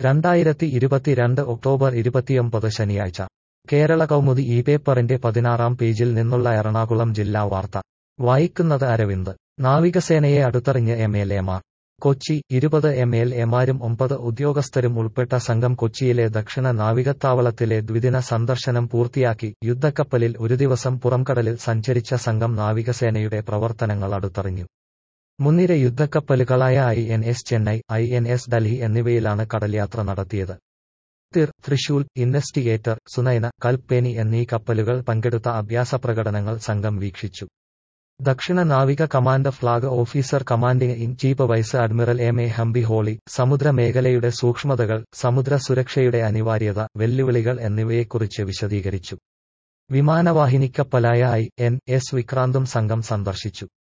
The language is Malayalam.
രണ്ടായിരത്തി ഇരുപത്തിരണ്ട് ഒക്ടോബർ ഇരുപത്തിയൊമ്പത് ശനിയാഴ്ച കേരള കൗമുദി ഈ പേപ്പറിന്റെ പതിനാറാം പേജിൽ നിന്നുള്ള എറണാകുളം ജില്ലാ വാർത്ത വായിക്കുന്നത് അരവിന്ദ് നാവികസേനയെ അടുത്തറിഞ്ഞ് എം എൽ എമാർ കൊച്ചി ഇരുപത് എം എൽ എമാരും ഒമ്പത് ഉദ്യോഗസ്ഥരും ഉൾപ്പെട്ട സംഘം കൊച്ചിയിലെ ദക്ഷിണ നാവികത്താവളത്തിലെ ദ്വിദിന സന്ദർശനം പൂർത്തിയാക്കി യുദ്ധക്കപ്പലിൽ ഒരു ദിവസം പുറംകടലിൽ സഞ്ചരിച്ച സംഘം നാവികസേനയുടെ പ്രവർത്തനങ്ങൾ അടുത്തറിഞ്ഞു മുൻനിര യുദ്ധക്കപ്പലുകളായ I N S Chennai I N S Delhi എന്നിവയിലാണ് കടൽയാത്ര നടത്തിയത് തിർ തൃശൂൽ ഇൻവെസ്റ്റിഗേറ്റർ സുനൈന കൽപ്പേനി എന്നീ കപ്പലുകൾ പങ്കെടുത്ത അഭ്യാസ പ്രകടനങ്ങൾ സംഘം വീക്ഷിച്ചു ദക്ഷിണ നാവിക command flag officer commanding in chief vice admiral M A Hampiholi സമുദ്ര മേഖലയുടെ സൂക്ഷ്മതകൾ സമുദ്ര സുരക്ഷയുടെ അനിവാര്യത വെല്ലുവിളികൾ എന്നിവയെക്കുറിച്ച് വിശദീകരിച്ചു വിമാനവാഹിനിക്കപ്പലായ ഐ എൻ എസ് വിക്രാന്തും സംഘം സന്ദർശിച്ചു